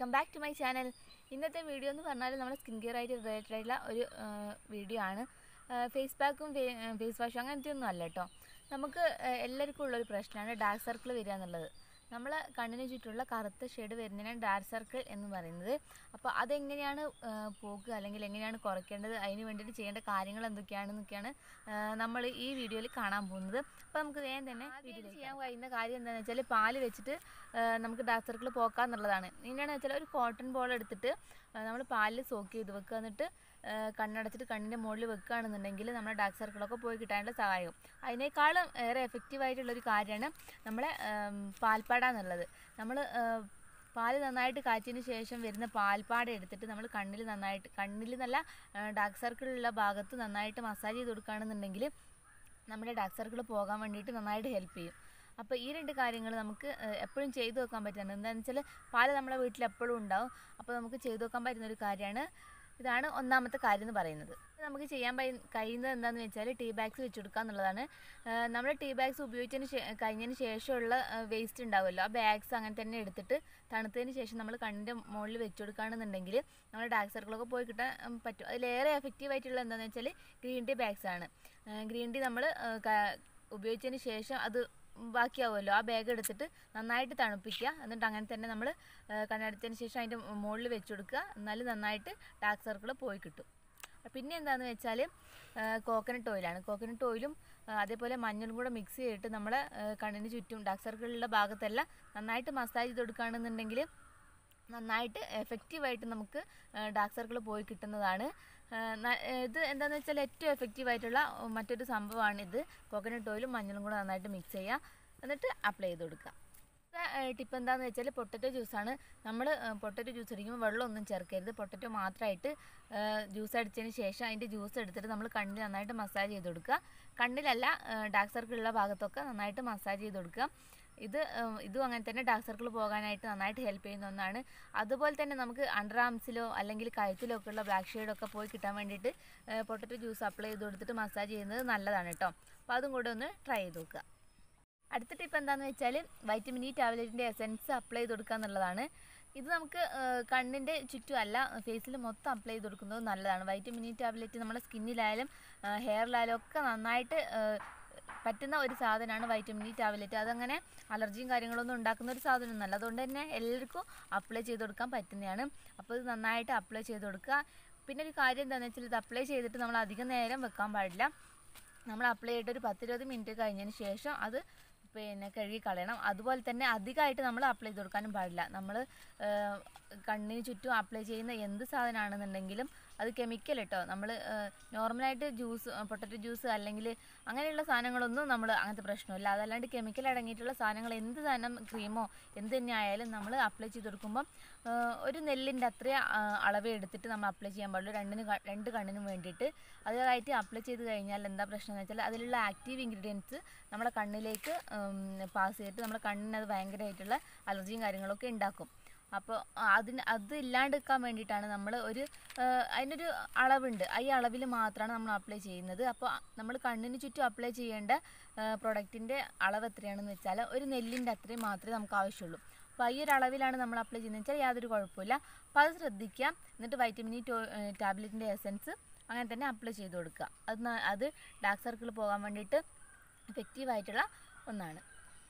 welcome back to my channel ഇന്നത്തെ video എന്ന് പറഞ്ഞാൽ നമ്മുടെ സ്കിൻ കെയർ ആയിട്ട് റിലേറ്റഡ് ആയിട്ടുള്ള ഒരു വീഡിയോ ആണ് ഫേസ് പാക്കും ഫേസ് വാഷും അങ്ങനത്തെ ഒന്നും അല്ല കേട്ടോ നമുക്ക് ആ, എല്ലാവർക്കും ഉള്ളൊരു പ്രശ്നമാണ് ഡാർക്ക് സർക്കിൾ വരിക എന്നുള്ളത് നമ്മൾ കണ്ണിന് ചുറ്റുമുള്ള കറുത്ത ഷെയ്ഡ് വരുന്നതിനാണ് ഡാർക്ക് സർക്കിൾ എന്ന് പറയുന്നത് അപ്പോൾ അതെങ്ങനെയാണ് ആ, പോകുക അല്ലെങ്കിൽ എങ്ങനെയാണ് കുറയ്ക്കേണ്ടത് അതിന് വേണ്ടിയിട്ട് ചെയ്യേണ്ട കാര്യങ്ങൾ എന്തൊക്കെയാണെന്നൊക്കെയാണ് നമ്മൾ ഈ വീഡിയോയിൽ കാണാൻ പോകുന്നത് അപ്പോൾ നമുക്ക് വേഗം തന്നെ വീഡിയോ ചെയ്യാൻ കഴിയുന്ന കാര്യം എന്താണെന്ന് വെച്ചാൽ പാല് വെച്ചിട്ട് ആ, നമുക്ക് ഡാർക്ക് സർക്കിൾ പോക്കാന്നുള്ളതാണ് എങ്ങനെയാണെന്ന് വെച്ചാൽ ഒരു കോട്ടൺ ബോൾ എടുത്തിട്ട് നമ്മൾ പാലിൽ സോക്ക് ചെയ്ത് വെക്കുക എന്നിട്ട് ആ, കണ്ണടച്ചിട്ട് കണ്ണിൻ്റെ മുകളിൽ വെക്കുകയാണെന്നുണ്ടെങ്കിൽ നമ്മുടെ ഡാർക്ക് സർക്കിളൊക്കെ പോയി കിട്ടാനുള്ള സഹായം അതിനേക്കാളും ഏറെ എഫക്റ്റീവ് ആയിട്ടുള്ളൊരു കാര്യമാണ് നമ്മളെ ആം, പാൽപ്പാട എന്നുള്ളത് നമ്മൾ പാല് നന്നായിട്ട് കാച്ചിന് ശേഷം വരുന്ന പാൽപ്പാട എടുത്തിട്ട് നമ്മൾ കണ്ണിൽ നന്നായിട്ട് കണ്ണിൽ നല്ല ഡാർക്ക് സർക്കിളുള്ള ഭാഗത്ത് നന്നായിട്ട് മസാജ് ചെയ്ത് കൊടുക്കുകയാണെന്നുണ്ടെങ്കിൽ നമ്മുടെ ഡാർക്ക് സർക്കിൾ പോകാൻ വേണ്ടിയിട്ട് നന്നായിട്ട് ഹെൽപ്പ് ചെയ്യും അപ്പോൾ ഈ രണ്ട് കാര്യങ്ങൾ നമുക്ക് എപ്പോഴും ചെയ്തു വെക്കാൻ പറ്റുന്നത് എന്താണെന്ന് വെച്ചാൽ പാല് നമ്മുടെ വീട്ടിൽ എപ്പോഴും ഉണ്ടാവും അപ്പോൾ നമുക്ക് ചെയ്തു വെക്കാൻ പറ്റുന്ന ഒരു കാര്യമാണ് ഇതാണ് ഒന്നാമത്തെ കാര്യം എന്ന് പറയുന്നത് നമുക്ക് ചെയ്യാൻ പറ്റുന്ന കഴിയുന്നത് എന്താണെന്ന് വെച്ചാൽ ടീ ബാഗ്സ് വെച്ച് കൊടുക്കുക എന്നുള്ളതാണ് നമ്മൾ ടീ ബാഗ്സ് ഉപയോഗിച്ചതിന് ശേ- കഴിഞ്ഞതിന് ശേഷമുള്ള വേസ്റ്റ് ഉണ്ടാവുമല്ലോ ആ ബാഗ്സ് അങ്ങനെ തന്നെ എടുത്തിട്ട് തണുത്തതിന് ശേഷം നമ്മൾ കണ്ണിൻ്റെ മുകളിൽ വെച്ച് കൊടുക്കുകയാണെന്നുണ്ടെങ്കിൽ നമ്മുടെ ഡാർക്ക് സർക്കിളൊക്കെ പോയി കിട്ടാൻ ഉം, പറ്റും അതിലേറെ എഫക്റ്റീവ് ആയിട്ടുള്ള എന്താണെന്ന് വെച്ചാൽ ഗ്രീൻ ടീ ബാഗ്സ് ആണ് ഗ്രീൻ ടീ നമ്മൾ ഉപയോഗിച്ചതിന് ശേഷം അത് ബാക്കിയാവുമല്ലോ ആ ബാഗ് എടുത്തിട്ട് നന്നായിട്ട് തണുപ്പിക്കുക എന്നിട്ട് അങ്ങനെ തന്നെ നമ്മൾ കണ്ണടച്ചതിന് ശേഷം അതിൻ്റെ മുകളിൽ വെച്ച് കൊടുക്കുക എന്നാലും നന്നായിട്ട് ഡാർക്ക് സർക്കിൾ പോയി കിട്ടും പിന്നെ എന്താണെന്ന് വെച്ചാൽ കോക്കനട്ട് ഓയിലാണ് കോക്കനട്ട് ഓയിലും ആ, അതേപോലെ മഞ്ഞളും കൂടെ മിക്സ് ചെയ്തിട്ട് നമ്മളെ ആ, കണ്ണിന് ചുറ്റും ഡാർക്ക് സർക്കിളുള്ള ഭാഗത്തെല്ലാം നന്നായിട്ട് മസാജ് ചെയ്ത് കൊടുക്കുകയാണെന്നുണ്ടെങ്കിൽ നന്നായിട്ട് എഫക്റ്റീവായിട്ട് നമുക്ക് ഡാർക്ക് സർക്കിൾ പോയി കിട്ടുന്നതാണ് ആ, ന- ഇത് എന്താണെന്ന് വെച്ചാൽ ഏറ്റവും എഫക്റ്റീവ് ആയിട്ടുള്ള മറ്റൊരു സംഭവമാണ് ഇത് കോക്കനട്ട് ഓയിലും മഞ്ഞളും കൂടെ നന്നായിട്ട് മിക്സ് ചെയ്യുക എന്നിട്ട് അപ്ലൈ ചെയ്ത് കൊടുക്കുക ടിപ്പ് എന്താണെന്ന് വെച്ചാൽ പൊട്ടറ്റോ ജ്യൂസാണ് നമ്മൾ പൊട്ടറ്റോ ജ്യൂസ് അടിക്കുമ്പോൾ വെള്ളമൊന്നും ചേർക്കരുത് പൊട്ടറ്റോ മാത്രമായിട്ട് ജ്യൂസ് അടിച്ചതിന് ശേഷം അതിൻ്റെ ജ്യൂസ് എടുത്തിട്ട് നമ്മൾ കണ്ണിൽ നന്നായിട്ട് മസാജ് ചെയ്ത് കൊടുക്കുക കണ്ണിലല്ല ഡാർക്ക് സർക്കിളുള്ള ഭാഗത്തൊക്കെ നന്നായിട്ട് മസാജ് ചെയ്ത് കൊടുക്കുക ഇത് ഏഹ്, ഇതും അങ്ങനെ തന്നെ ഡാർക്ക് സർക്കിൾ പോകാനായിട്ട് നന്നായിട്ട് ഹെൽപ്പ് ചെയ്യുന്ന ഒന്നാണ് അതുപോലെ തന്നെ നമുക്ക് അണ്ടർ ആംസിലോ അല്ലെങ്കിൽ കഴുത്തിലോ ഒക്കെ ഉള്ള ബ്ലാക്ക് ഷെയ്ഡൊക്കെ പോയി കിട്ടാൻ വേണ്ടിയിട്ട് പൊട്ടറ്റോ ജ്യൂസ് അപ്ലൈ ചെയ്ത് കൊടുത്തിട്ട് മസാജ് ചെയ്യുന്നത് നല്ലതാണ് കേട്ടോ അപ്പോൾ അതും കൂടെ ഒന്ന് ട്രൈ ചെയ്ത് നോക്കുക അടുത്ത ടിപ്പ് എന്താണെന്ന് വെച്ചാൽ വൈറ്റമിൻ ഇ ടാബ്ലറ്റിൻ്റെ എസൻസ് അപ്ലൈ ചെയ്ത് കൊടുക്കുക എന്നുള്ളതാണ് ഇത് നമുക്ക് കണ്ണിൻ്റെ ചുറ്റും അല്ല ഫേസിൽ മൊത്തം അപ്ലൈ ചെയ്ത് കൊടുക്കുന്നത് നല്ലതാണ് വൈറ്റമിൻ ഇ ടാബ്ലറ്റ് നമ്മുടെ സ്കിന്നിലായാലും ഹെയറിലായാലും ഒക്കെ നന്നായിട്ട് ആ, പറ്റുന്ന ഒരു സാധനമാണ് വൈറ്റമിൻ ഇ ടാബ്ലറ്റ് അതങ്ങനെ അലർജിയും കാര്യങ്ങളൊന്നും ഉണ്ടാക്കുന്ന ഒരു സാധനമൊന്നുമല്ല അതുകൊണ്ട് തന്നെ എല്ലാവർക്കും അപ്ലൈ ചെയ്ത് കൊടുക്കാൻ പറ്റുന്നതാണ് അപ്പോൾ ഇത് നന്നായിട്ട് അപ്ലൈ ചെയ്ത് കൊടുക്കുക പിന്നെ ഒരു കാര്യം എന്താണെന്ന് വെച്ചാൽ ഇത് അപ്ലൈ ചെയ്തിട്ട് നമ്മൾ അധികം നേരം വെക്കാൻ പാടില്ല നമ്മൾ അപ്ലൈ ചെയ്തിട്ട് ഒരു പത്തിരുപത് മിനിറ്റ് കഴിഞ്ഞതിന് ശേഷം അത് പിന്നെ കഴുകി കളയണം അതുപോലെ തന്നെ അധികമായിട്ട് നമ്മൾ അപ്ലൈ ചെയ്ത് കൊടുക്കാനും പാടില്ല നമ്മൾ കണ്ണിന് ചുറ്റും അപ്ലൈ ചെയ്യുന്ന എന്ത് സാധനമാണെന്നുണ്ടെങ്കിലും അത് കെമിക്കൽ കേട്ടോ നമ്മൾ നോർമലായിട്ട് ജ്യൂസ് പൊട്ടറ്റോ ജ്യൂസ് അല്ലെങ്കിൽ അങ്ങനെയുള്ള സാധനങ്ങളൊന്നും നമ്മൾ അങ്ങനത്തെ പ്രശ്നമില്ല അതല്ലാണ്ട് കെമിക്കൽ അടങ്ങിയിട്ടുള്ള സാധനങ്ങൾ എന്ത് സാധനം ക്രീമോ എന്ത് തന്നെ ആയാലും നമ്മൾ അപ്ലൈ ചെയ്ത് കൊടുക്കുമ്പം ആ, ഒരു നെല്ലിൻ്റെ അത്രയും ആ, അളവ് എടുത്തിട്ട് നമ്മൾ അപ്ലൈ ചെയ്യാൻ പാടുള്ളൂ രണ്ടിന് ക- രണ്ട് കണ്ണിനും വേണ്ടിയിട്ട് അതായിട്ട് അപ്ലൈ ചെയ്ത് കഴിഞ്ഞാൽ എന്താ പ്രശ്നം എന്ന് വെച്ചാൽ അതിലുള്ള ആക്റ്റീവ് ഇൻഗ്രീഡിയൻസ് നമ്മുടെ കണ്ണിലേക്ക് പാസ് ചെയ്തിട്ട് നമ്മുടെ കണ്ണിന് അത് ഭയങ്കരമായിട്ടുള്ള അലർജിയും കാര്യങ്ങളൊക്കെ ഉണ്ടാക്കും അപ്പോൾ അതിന് അത് ഇല്ലാണ്ടിരിക്കാൻ വേണ്ടിയിട്ടാണ് നമ്മൾ ഒരു ആ, അതിനൊരു അളവുണ്ട് ആ ഈ അളവിൽ മാത്രമാണ് നമ്മൾ അപ്ലൈ ചെയ്യുന്നത് അപ്പോൾ നമ്മൾ കണ്ണിന് ചുറ്റും അപ്ലൈ ചെയ്യേണ്ട പ്രൊഡക്റ്റിൻ്റെ അളവ് എത്രയാണെന്ന് വെച്ചാൽ ഒരു നെല്ലിൻ്റെ അത്രയും മാത്രമേ നമുക്ക് ആവശ്യമുള്ളൂ അപ്പോൾ ഈ ഒരു അളവിലാണ് നമ്മൾ അപ്ലൈ ചെയ്യുന്നത് വെച്ചാൽ യാതൊരു കുഴപ്പമില്ല അപ്പോൾ അത് ശ്രദ്ധിക്കാം എന്നിട്ട് വൈറ്റമിൻ ഇ ടാബ്ലറ്റിൻ്റെ എസൻസ് അങ്ങനെ തന്നെ അപ്ലൈ ചെയ്ത് കൊടുക്കുക അത് ന- അത് ഡാർക്ക് സർക്കിൾ പോകാൻ വേണ്ടിയിട്ട് എഫക്റ്റീവ് ആയിട്ടുള്ള ഒന്നാണ്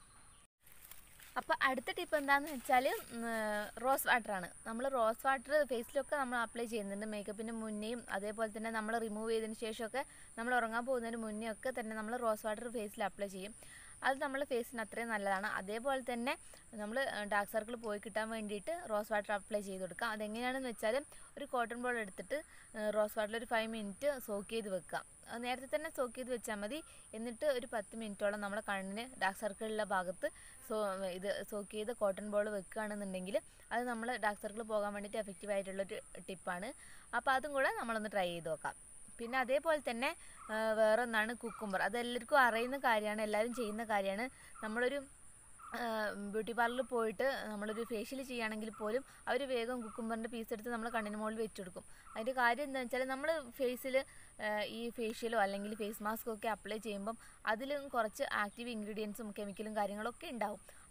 അപ്പോൾ അടുത്ത ടിപ്പ് എന്താണെന്ന് വെച്ചാൽ റോസ് വാട്ടറാണ് നമ്മൾ റോസ് വാട്ടർ ഫേസിലൊക്കെ നമ്മൾ അപ്ലൈ ചെയ്യുന്നുണ്ട് മേക്കപ്പിന് മുന്നേയും അതേപോലെ തന്നെ നമ്മൾ റിമൂവ് ചെയ്തതിന് ശേഷമൊക്കെ നമ്മൾ ഉറങ്ങാൻ പോകുന്നതിന് മുന്നേ ഒക്കെ തന്നെ നമ്മൾ റോസ് വാട്ടർ ഫേസിൽ അപ്ലൈ ചെയ്യും അത് നമ്മൾ ഫേസിന് അത്രയും നല്ലതാണ് അതേപോലെ തന്നെ നമ്മൾ ഡാർക്ക് സർക്കിൾ പോയി കിട്ടാൻ വേണ്ടിയിട്ട് റോസ് വാട്ടർ അപ്ലൈ ചെയ്ത് കൊടുക്കുക അതെങ്ങനെയാണെന്ന് വെച്ചാൽ ഒരു കോട്ടൺ ബോൾ എടുത്തിട്ട് റോസ് വാട്ടറിൽ ഒരു ഫൈവ് മിനിറ്റ് സോക്ക് ചെയ്ത് വെക്കുക അത് നേരത്തെ തന്നെ സോക്ക് ചെയ്ത് വെച്ചാൽ മതി എന്നിട്ട് ഒരു പത്ത് മിനിറ്റോളം നമ്മുടെ കണ്ണിന് ഡാർക്ക് സർക്കിളുള്ള ഭാഗത്ത് സോ ഇത് സോക്ക് ചെയ്ത് കോട്ടൺ ബോൾ വെക്കുകയാണെന്നുണ്ടെങ്കിൽ അത് നമ്മൾ ഡാർക്ക് സർക്കിൾ പോകാൻ വേണ്ടിയിട്ട് എഫക്റ്റീവ് ആയിട്ടുള്ളൊരു ടിപ്പാണ് അപ്പോൾ അതും കൂടെ നമ്മളൊന്ന് ട്രൈ ചെയ്ത് നോക്കാം പിന്നെ അതേപോലെ തന്നെ ആ, വേറെ ഒന്നാണ് കുക്കുംബർ അത് എല്ലാവർക്കും അറിയുന്ന കാര്യമാണ് എല്ലാവരും ചെയ്യുന്ന കാര്യമാണ് നമ്മളൊരു ബ്യൂട്ടി പാർലറിൽ പോയിട്ട് നമ്മളൊരു ഫേഷ്യൽ ചെയ്യുകയാണെങ്കിൽ പോലും അവർ വേഗം കുക്കുംബറിൻ്റെ പീസ് എടുത്ത് നമ്മൾ കണ്ണിന് മുകളിൽ വെച്ച് കൊടുക്കും അതിൻ്റെ കാര്യം എന്താണെന്ന് വെച്ചാൽ നമ്മൾ ഫേസിൽ ഈ ഫേഷ്യലോ അല്ലെങ്കിൽ ഫേസ് മാസ്കോ ഒക്കെ അപ്ലൈ ചെയ്യുമ്പം അതിലും കുറച്ച് ആക്റ്റീവ് ഇൻഗ്രീഡിയൻസും കെമിക്കലും കാര്യങ്ങളൊക്കെ ഉണ്ടാവും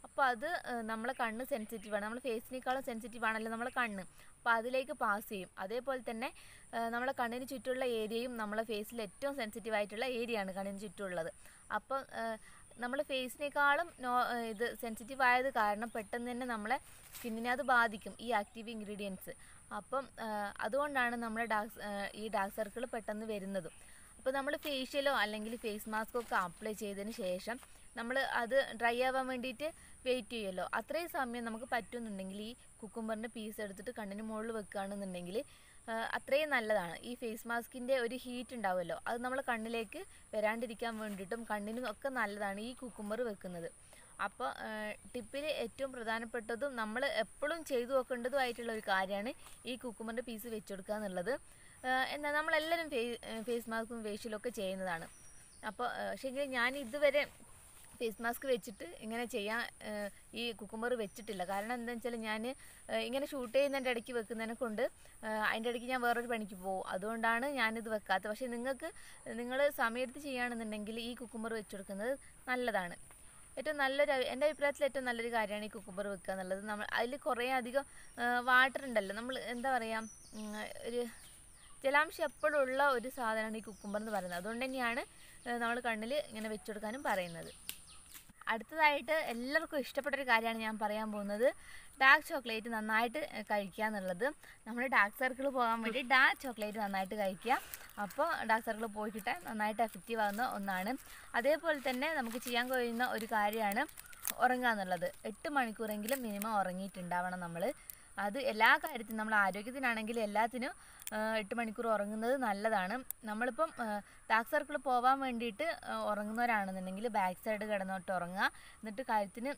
അപ്പോൾ അത് ഏഹ്, നമ്മളെ കണ്ണ് സെൻസിറ്റീവാണ് നമ്മുടെ ഫേസിനേക്കാളും സെൻസിറ്റീവ് ആണല്ലോ നമ്മളെ കണ്ണ് അപ്പോൾ അതിലേക്ക് പാസ് ചെയ്യും അതേപോലെ തന്നെ ഏഹ്, നമ്മളെ കണ്ണിന് ചുറ്റുമുള്ള ഏരിയയും നമ്മളെ ഫേസിൽ ഏറ്റവും സെൻസിറ്റീവ് ആയിട്ടുള്ള ഏരിയയാണ് കണ്ണിന് ചുറ്റുമുള്ളത് അപ്പം നമ്മൾ ഫേസിനേക്കാളും നോ ഏഹ്, ഇത് സെൻസിറ്റീവ് ആയത് കാരണം പെട്ടെന്ന് തന്നെ നമ്മളെ സ്കിന്നിനെ അത് ബാധിക്കും ഈ ആക്റ്റീവ് ഇൻഗ്രീഡിയൻസ് അപ്പം ഏഹ്, അതുകൊണ്ടാണ് നമ്മുടെ ഡാർക്ക് ഈ ഡാർക്ക് സർക്കിൾ പെട്ടെന്ന് വരുന്നതും അപ്പോൾ നമ്മൾ ഫേഷ്യലോ അല്ലെങ്കിൽ ഫേസ് മാസ്കോ ഒക്കെ അപ്ലൈ ചെയ്തതിന് ശേഷം നമ്മൾ അത് ഡ്രൈ ആവാൻ വേണ്ടിയിട്ട് വെയിറ്റ് ചെയ്യുമല്ലോ അത്രയും സമയം നമുക്ക് പറ്റുന്നുണ്ടെങ്കിൽ ഈ കുക്കുംബറിൻ്റെ പീസ് എടുത്തിട്ട് കണ്ണിന് മുകളിൽ വെക്കുകയാണെന്നുണ്ടെങ്കിൽ അത്രയും നല്ലതാണ് ഈ ഫേസ് മാസ്കിൻ്റെ ഒരു ഹീറ്റ് ഉണ്ടാവുമല്ലോ അത് നമ്മളെ കണ്ണിലേക്ക് വരാണ്ടിരിക്കാൻ വേണ്ടിയിട്ടും കണ്ണിനും ഒക്കെ നല്ലതാണ് ഈ കുക്കുംബർ വെക്കുന്നത് അപ്പോൾ ടിപ്പിൽ ഏറ്റവും പ്രധാനപ്പെട്ടതും നമ്മൾ എപ്പോഴും ചെയ്തു വെക്കേണ്ടതുമായിട്ടുള്ള ഒരു കാര്യമാണ് ഈ കുക്കുമ്പറിൻ്റെ പീസ് വെച്ചെടുക്കുക എന്നുള്ളത് ഏഹ് എന്നാൽ നമ്മളെല്ലാവരും ഫേ ഫേസ് മാസ്കും ഫേഷ്യലും ഒക്കെ ചെയ്യുന്നതാണ് അപ്പോൾ പക്ഷേങ്കിൽ ഞാൻ ഇതുവരെ ഫേസ് മാസ്ക് വെച്ചിട്ട് ഇങ്ങനെ ചെയ്യാൻ ഏഹ് ഈ കുക്കുമ്പർ വെച്ചിട്ടില്ല കാരണം എന്താണെന്ന് വെച്ചാൽ ഞാൻ ഇങ്ങനെ ഷൂട്ട് ചെയ്യുന്നതിൻ്റെ ഇടയ്ക്ക് വെക്കുന്നതിനെ കൊണ്ട് ഏഹ് അതിൻ്റെ ഇടയ്ക്ക് ഞാൻ വേറൊരു പണിക്ക് പോകും അതുകൊണ്ടാണ് ഞാനിത് വെക്കാത്തത് പക്ഷേ നിങ്ങൾക്ക് നിങ്ങൾ സമയത്ത് ചെയ്യുകയാണെന്നുണ്ടെങ്കിൽ ഈ കുക്കുമ്പർ വെച്ചെടുക്കുന്നത് നല്ലതാണ് ഏറ്റവും നല്ലൊരു അഭി- എൻ്റെ അഭിപ്രായത്തിൽ ഏറ്റവും നല്ലൊരു കാര്യമാണ് ഈ കുക്കുംബർ വെക്കുക എന്നുള്ളത് നമ്മൾ അതിൽ കുറേ അധികം വാട്ടർ ഉണ്ടല്ലോ നമ്മൾ എന്താ പറയുക ഉം, ഒരു ജലാംശം എപ്പോഴും ഉള്ള ഒരു സാധനമാണ് ഈ കുക്കുംബർ എന്ന് പറയുന്നത് അതുകൊണ്ട് തന്നെയാണ് നമ്മൾ കണ്ണിൽ ഇങ്ങനെ വെച്ചെടുക്കാനും പറയുന്നത് അടുത്തതായിട്ട് എല്ലാവർക്കും ഇഷ്ടപ്പെട്ട ഒരു കാര്യമാണ് ഞാൻ പറയാൻ പോകുന്നത് ഡാർക്ക് ചോക്ലേറ്റ് നന്നായിട്ട് ഏഹ്, കഴിക്കുക എന്നുള്ളത് നമ്മൾ ഡാർക്ക് സർക്കിൾ പോകാൻ വേണ്ടി ഡാർക്ക് ചോക്ലേറ്റ് നന്നായിട്ട് കഴിക്കുക അപ്പോൾ ഡാർക്ക് സർക്കിൾ പോയി കിട്ടാൻ നന്നായിട്ട് എഫക്റ്റീവ് ആകുന്ന ഒന്നാണ് അതേപോലെ തന്നെ നമുക്ക് ചെയ്യാൻ കഴിയുന്ന ഒരു കാര്യമാണ് ഉറങ്ങുക എന്നുള്ളത് എട്ട് മണിക്കൂറെങ്കിലും മിനിമം ഉറങ്ങിയിട്ടുണ്ടാവണം നമ്മൾ അത് എല്ലാ കാര്യത്തിനും നമ്മൾ ആരോഗ്യത്തിനാണെങ്കിലും എല്ലാത്തിനും ആ, എട്ട് മണിക്കൂർ ഉറങ്ങുന്നത് നല്ലതാണ് നമ്മളിപ്പം ഡാർക്ക് സർക്കിൾ പോകാൻ വേണ്ടിയിട്ട് ആ, ഉറങ്ങുന്നവരാണെന്നുണ്ടെങ്കിൽ ബാക്ക് സൈഡ് കിടന്നോട്ട് ഉറങ്ങുക എന്നിട്ട് കഴുത്തിന്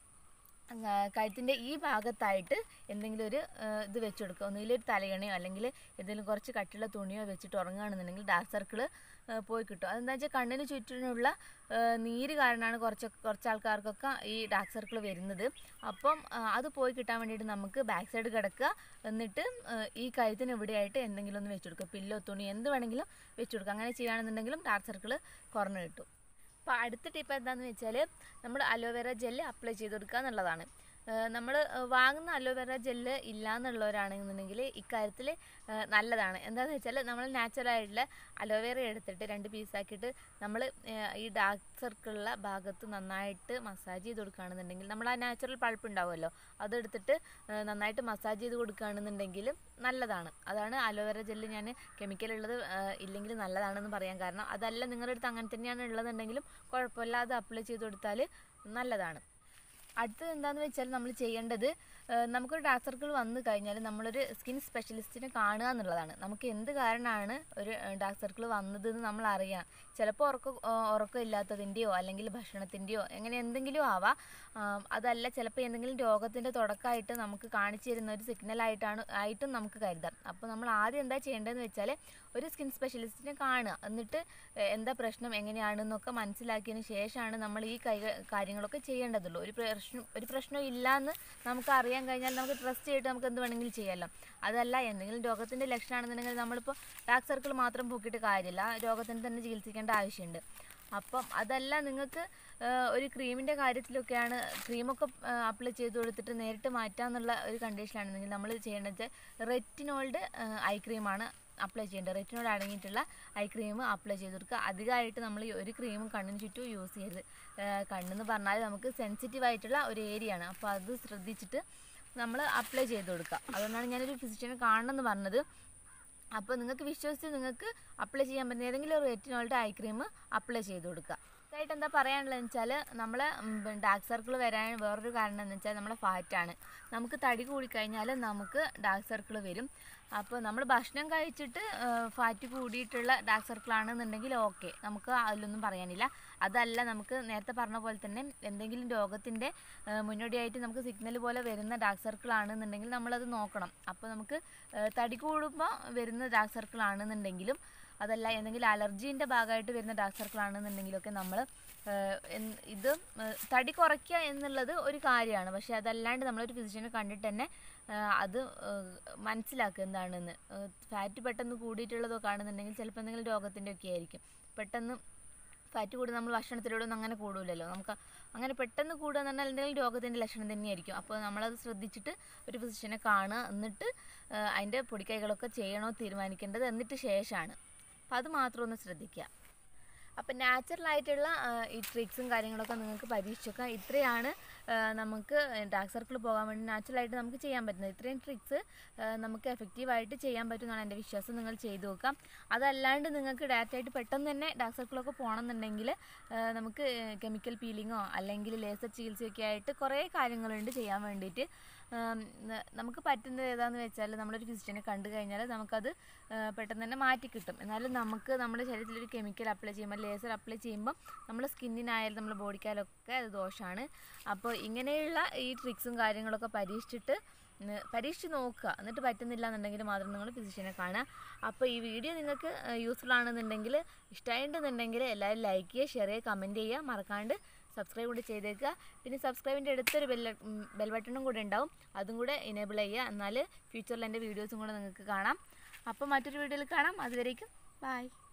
ആ, കഴുത്തിൻ്റെ ഈ ഭാഗത്തായിട്ട് എന്തെങ്കിലും ഒരു ആ, ഇത് വെച്ച് കൊടുക്കുക ഒന്നുകിൽ ഒരു തലയണയോ അല്ലെങ്കിൽ എന്തെങ്കിലും കുറച്ച് കട്ടിയുള്ള തുണിയോ വെച്ചിട്ട് ഉറങ്ങുകയാണെന്നുണ്ടെങ്കിൽ ഡാർക്ക് സർക്കിൾ പോയി കിട്ടും അതെന്താ വെച്ചാൽ കണ്ണിന് ചുറ്റിനുള്ള ആ, നീര് കാരണമാണ് കുറച്ച് കുറച്ച് ആൾക്കാർക്കൊക്കെ ഈ ഡാർക്ക് സർക്കിൾ വരുന്നത് അപ്പം ആ, അത് പോയി കിട്ടാൻ വേണ്ടിയിട്ട് നമുക്ക് ബാക്ക് സൈഡ് കിടക്കുക എന്നിട്ട് ആ, ഈ കഴുത്തിന് ഇവിടെയായിട്ട് എന്തെങ്കിലും ഒന്ന് വെച്ച് കൊടുക്കുക പില്ലോ തുണി എന്ത് വേണമെങ്കിലും വെച്ച് കൊടുക്കുക അങ്ങനെ ചെയ്യുകയാണെന്നുണ്ടെങ്കിലും ഡാർക്ക് സർക്കിൾ കുറഞ്ഞു കിട്ടും അപ്പോൾ അടുത്ത ടിപ്പ് എന്താണെന്ന് വെച്ചാൽ നമ്മൾ അലോവേറ ജെല്ല് അപ്ലൈ ചെയ്ത് കൊടുക്കുക എന്നുള്ളതാണ് നമ്മൾ വാങ്ങുന്ന അലോവേറ ജെല്ല് ഇല്ല എന്നുള്ളവരാണെന്നുണ്ടെങ്കിൽ ഇക്കാര്യത്തിൽ നല്ലതാണ് എന്താണെന്ന് വെച്ചാൽ നമ്മൾ നാച്ചുറൽ ആയിട്ടുള്ള അലോവേറ എടുത്തിട്ട് രണ്ട് പീസാക്കിയിട്ട് നമ്മൾ ഈ ഡാർക്ക് സർക്കിളുള്ള ഭാഗത്ത് നന്നായിട്ട് മസാജ് ചെയ്ത് കൊടുക്കുകയാണെന്നുണ്ടെങ്കിൽ നമ്മൾ ആ നാച്ചുറൽ പൾപ്പ് ഉണ്ടാവുമല്ലോ അതെടുത്തിട്ട് ഏഹ് നന്നായിട്ട് മസാജ് ചെയ്ത് കൊടുക്കുകയാണെന്നുണ്ടെങ്കിൽ നല്ലതാണ് അതാണ് അലോവേറ ജെല്ല് ഞാൻ കെമിക്കൽ ഉള്ളത് ഏഹ് ഇല്ലെങ്കിൽ നല്ലതാണെന്ന് പറയാൻ കാരണം അതല്ല നിങ്ങളുടെ അടുത്ത് അങ്ങനെ തന്നെയാണ് ഉള്ളതെന്നുണ്ടെങ്കിലും കുഴപ്പമില്ലാതെ അപ്ലൈ ചെയ്ത് കൊടുത്താൽ നല്ലതാണ് അടുത്തത് എന്താണെന്ന് വെച്ചാൽ നമ്മൾ ചെയ്യേണ്ടത് ഏഹ് നമുക്കൊരു ഡാർക്ക് സർക്കിൾ വന്നു കഴിഞ്ഞാൽ നമ്മളൊരു സ്കിൻ സ്പെഷ്യലിസ്റ്റിനെ കാണുക എന്നുള്ളതാണ് നമുക്ക് എന്ത് കാരണമാണ് ഒരു ഡാർക്ക് സർക്കിൾ വന്നതെന്ന് നമ്മൾ അറിയാം ചിലപ്പോൾ ഉറക്കം ഉറക്കം ഇല്ലാത്തതിൻ്റെയോ അല്ലെങ്കിൽ ഭക്ഷണത്തിൻ്റെയോ അങ്ങനെ എന്തെങ്കിലും ആവാം ആം, അതല്ല ചിലപ്പോൾ എന്തെങ്കിലും രോഗത്തിൻ്റെ തുടക്കമായിട്ട് നമുക്ക് കാണിച്ചു തരുന്ന ഒരു സിഗ്നലായിട്ടാണ് ആയിട്ടും നമുക്ക് കരുതാം അപ്പോൾ നമ്മൾ ആദ്യം എന്താ ചെയ്യേണ്ടതെന്ന് വെച്ചാൽ ഒരു സ്കിൻ സ്പെഷ്യലിസ്റ്റിനെ കാണുക എന്നിട്ട് ഏഹ് എന്താ പ്രശ്നം എങ്ങനെയാണെന്നൊക്കെ മനസ്സിലാക്കിയതിന് ശേഷമാണ് നമ്മൾ ഈ കൈ കാര്യങ്ങളൊക്കെ ചെയ്യേണ്ടതുള്ളൂ ഒരു പ്രശ്നം ഒരു പ്രശ്നം ഇല്ലയെന്ന് നമുക്ക് അറിയാൻ കഴിഞ്ഞാൽ നമുക്ക് ട്രസ്റ്റ് ചെയ്തിട്ട് നമുക്ക് എന്ത് വേണമെങ്കിലും ചെയ്യാമല്ലോ അതല്ല എന്തെങ്കിലും രോഗത്തിൻ്റെ ലക്ഷണമാണെന്നുണ്ടെങ്കിൽ നമ്മളിപ്പോൾ ഡാർക്ക് സർക്കിൾ മാത്രം പൊക്കിയിട്ട് കാര്യമില്ല ആ രോഗത്തിന് തന്നെ ചികിത്സിക്കേണ്ട ആവശ്യമുണ്ട് അപ്പം അതല്ല നിങ്ങൾക്ക് ഒരു ക്രീമിൻ്റെ കാര്യത്തിലൊക്കെയാണ് ക്രീമൊക്കെ അപ്ലൈ ചെയ്ത് കൊടുത്തിട്ട് നേരിട്ട് മാറ്റാമെന്നുള്ള ഒരു കണ്ടീഷനാണെന്നുണ്ടെങ്കിൽ നമ്മൾ ചെയ്യേണ്ടത് റെറ്റിനോൾഡ് ഐ ക്രീമാണ് അപ്ലൈ ചെയ്യേണ്ടത് റെറ്റിനോൾ അടങ്ങിയിട്ടുള്ള ഐ ക്രീം അപ്ലൈ ചെയ്ത് കൊടുക്കുക അധികമായിട്ട് നമ്മൾ ഈ ഒരു ക്രീമും കണ്ണിന് ചുറ്റും യൂസ് ചെയ്യരുത് ഏഹ് കണ്ണെന്ന് പറഞ്ഞാൽ നമുക്ക് സെൻസിറ്റീവ് ആയിട്ടുള്ള ഒരു ഏരിയ ആണ് അപ്പോൾ അത് ശ്രദ്ധിച്ചിട്ട് നമ്മൾ അപ്ലൈ ചെയ്ത് കൊടുക്കുക അതുകൊണ്ടാണ് ഞാനൊരു ഫിസിഷ്യനെ കാണണമെന്ന് പറഞ്ഞത് അപ്പോൾ നിങ്ങൾക്ക് വിശ്വസിച്ച് നിങ്ങൾക്ക് അപ്ലൈ ചെയ്യാൻ പറ്റുന്ന ഏതെങ്കിലും ഒരു റെറ്റിനോളുടെ ഐ ക്രീം അപ്ലൈ ചെയ്ത് കൊടുക്കുക ഇതായിട്ട് എന്താ പറയാനുള്ളതെന്ന് വെച്ചാൽ നമ്മളെ ഡാർക്ക് സർക്കിൾ വരാൻ വേറൊരു കാരണം എന്ന് വെച്ചാൽ നമ്മളെ ഫാറ്റാണ് നമുക്ക് തടി കൂടിക്കഴിഞ്ഞാൽ നമുക്ക് ഡാർക്ക് സർക്കിൾ വരും അപ്പോൾ നമ്മൾ ഭക്ഷണം കഴിച്ചിട്ട് ഫാറ്റ് കൂടിയിട്ടുള്ള ഡാർക്ക് സർക്കിൾ ആണെന്നുണ്ടെങ്കിൽ ഓക്കെ നമുക്ക് അതിലൊന്നും പറയാനില്ല അതല്ല നമുക്ക് നേരത്തെ പറഞ്ഞ പോലെ തന്നെ എന്തെങ്കിലും രോഗത്തിൻ്റെ മുന്നോടിയായിട്ട് നമുക്ക് സിഗ്നൽ പോലെ വരുന്ന ഡാർക്ക് സർക്കിൾ ആണെന്നുണ്ടെങ്കിൽ നമ്മളത് നോക്കണം അപ്പോൾ നമുക്ക് ഏഹ് തടി കൂടുമ്പോൾ വരുന്ന ഡാർക്ക് സർക്കിൾ ആണെന്നുണ്ടെങ്കിലും അതല്ല എന്തെങ്കിലും അലർജീൻ്റെ ഭാഗമായിട്ട് വരുന്ന ഡാർക്ക് സർക്കിൾ ആണെന്നുണ്ടെങ്കിലൊക്കെ നമ്മൾ ഇത് ഏഹ് തടി കുറയ്ക്കുക എന്നുള്ളത് ഒരു കാര്യമാണ് പക്ഷേ അതല്ലാണ്ട് നമ്മളൊരു ഫിസിഷ്യനെ കണ്ടിട്ട് തന്നെ ഏഹ് അത് ഏഹ് മനസ്സിലാക്കുക എന്താണെന്ന് ഫാറ്റ് പെട്ടെന്ന് കൂടിയിട്ടുള്ളതൊക്കെ ആണെന്നുണ്ടെങ്കിൽ ചിലപ്പോൾ എന്തെങ്കിലും രോഗത്തിൻ്റെ ഒക്കെ ആയിരിക്കും പെട്ടെന്ന് ഫാറ്റ് കൂടുക നമ്മൾ ഭക്ഷണത്തിലൂടെ ഒന്നും അങ്ങനെ കൂടില്ലല്ലോ നമുക്ക് അങ്ങനെ പെട്ടെന്ന് കൂടുക എന്ന് പറഞ്ഞാൽ എന്തെങ്കിലും രോഗത്തിൻ്റെ ലക്ഷണം തന്നെയായിരിക്കും അപ്പോൾ നമ്മളത് ശ്രദ്ധിച്ചിട്ട് ഒരു ഫിസിഷ്യനെ കാണുക എന്നിട്ട് ആ, അതിൻ്റെ പൊടിക്കൈകളൊക്കെ ചെയ്യണോ തീരുമാനിക്കേണ്ടത് എന്നിട്ട് ശേഷമാണ് അപ്പോൾ അത് മാത്രം ഒന്ന് ശ്രദ്ധിക്കുക അപ്പം നാച്ചുറലായിട്ടുള്ള ഈ ട്രിക്സും കാര്യങ്ങളൊക്കെ നിങ്ങൾക്ക് പരീക്ഷിച്ചേക്കാം ഇത്രയാണ് ആ, നമുക്ക് ഡാർക്ക് സർക്കിൾ പോകാൻ വേണ്ടി നാച്ചുറലായിട്ട് നമുക്ക് ചെയ്യാൻ പറ്റുന്നത് ഇത്രയും ട്രിക്സ് നമുക്ക് എഫക്റ്റീവായിട്ട് ചെയ്യാൻ പറ്റുമെന്നാണ് എൻ്റെ വിശ്വാസം നിങ്ങൾ ചെയ്തു നോക്കാം അതല്ലാണ്ട് നിങ്ങൾക്ക് ഡയറക്റ്റായിട്ട് പെട്ടെന്ന് തന്നെ ഡാർക്ക് സർക്കിളൊക്കെ പോകണമെന്നുണ്ടെങ്കിൽ ആ, നമുക്ക് കെമിക്കൽ പീലിങ്ങോ അല്ലെങ്കിൽ ലേസർ ചികിത്സയൊക്കെ ആയിട്ട് കുറേ കാര്യങ്ങളുണ്ട് ചെയ്യാൻ വേണ്ടിയിട്ട് ആം, ന- നമുക്ക് പറ്റുന്നത് ഏതാണെന്ന് വെച്ചാൽ നമ്മളൊരു ഫിസിഷ്യനെ കണ്ടു കഴിഞ്ഞാൽ നമുക്കത് ആ, പെട്ടെന്ന് തന്നെ മാറ്റി കിട്ടും എന്നാലും നമുക്ക് നമ്മുടെ ശരീരത്തിൽ ഒരു കെമിക്കൽ അപ്ലൈ ചെയ്യുമ്പോൾ ലേസർ അപ്ലൈ ചെയ്യുമ്പോൾ നമ്മുടെ സ്കിന്നിനായാലും നമ്മുടെ ബോഡിക്കായാലൊക്കെ അത് ദോഷമാണ് അപ്പോൾ ഇങ്ങനെയുള്ള ഈ ട്രിക്സും കാര്യങ്ങളൊക്കെ പരീക്ഷിച്ചിട്ട് ന്ന് പരീക്ഷിച്ച് നോക്കുക എന്നിട്ട് പറ്റുന്നില്ല എന്നുണ്ടെങ്കിൽ മാത്രം നിങ്ങൾ ഫിസിഷ്യനെ കാണുക അപ്പോൾ ഈ വീഡിയോ നിങ്ങൾക്ക് യൂസ്ഫുൾ ആണെന്നുണ്ടെങ്കിൽ ഇഷ്ടമായിട്ടുണ്ടെന്നുണ്ടെങ്കിൽ എല്ലാവരും ലൈക്ക് ചെയ്യുക ഷെയർ ചെയ്യുക കമൻറ്റ് ചെയ്യുക മറക്കാണ്ട് സബ്സ്ക്രൈബ് കൂടി ചെയ്തേക്കുക പിന്നെ സബ്സ്ക്രൈബിൻ്റെ അടുത്തൊരു ബെൽ ബെൽ ബട്ടണും കൂടെ ഉണ്ടാവും അതും കൂടെ എനേബിൾ ചെയ്യുക എന്നാൽ ഫ്യൂച്ചറിൽ എൻ്റെ വീഡിയോസും കൂടെ നിങ്ങൾക്ക് കാണാം അപ്പോൾ മറ്റൊരു വീഡിയോയിൽ കാണാം അതുവരേക്കും ബൈ